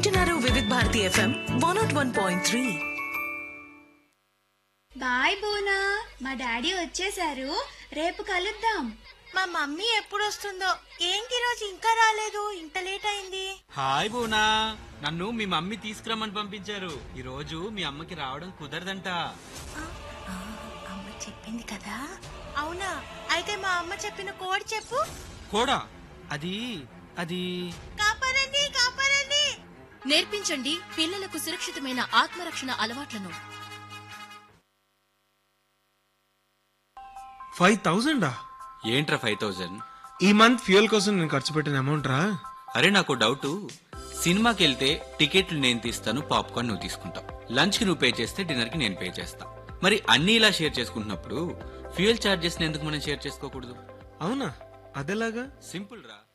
వింటున్నారు Vividh Bharati FM one naught one point three బాయ్ బోనా మా డాడీ వచ్చేసారు రేపు కలుద్దాం మా మమ్మీ ఎప్పుడు వస్తుందో ఏంటి రోజు ఇంకా రాలేదు ఇంత లేట్ అయింది హాయ్ బోనా నన్ను మీ మమ్మీ తీసుకురమ్మని పంపించారు ఈ రోజు మీ అమ్మకి రావడం కుదరదంట అమ్మ చెప్పింది కదా అవునా అయితే మా అమ్మ చెప్పిన కోడ్ చెప్పు కోడా అది అది కాపాడండి కాపాడండి నేర్పించండి పిల్లలకు సురక్షితమైన ఆత్మరక్షణ అలవాట్లను ఫైవ్ థౌజండా ఏంట్రా ఫైవ్ థౌజండ్ ఈ మంత్ ఫ్యూయల్ కోసం నేను ఖర్చు పెట్టిన అమౌంట్ రా అరే నాకు డౌట్ సినిమాకి వెళ్తే టికెట్లు నేను తీస్తాను పాప్కార్న్ నువ్వు తీసుకుంటావు లంచ్ కి నువ్వు పే చేస్తే డిన్నర్ కి నేను పే చేస్తా మరి అన్ని ఇలా షేర్ చేసుకుంటున్నప్పుడు ఫ్యూయల్ చార్జెస్ ఎందుకు మనం షేర్ చేసుకోకూడదు అవునా అదేలాగా సింపుల్ రా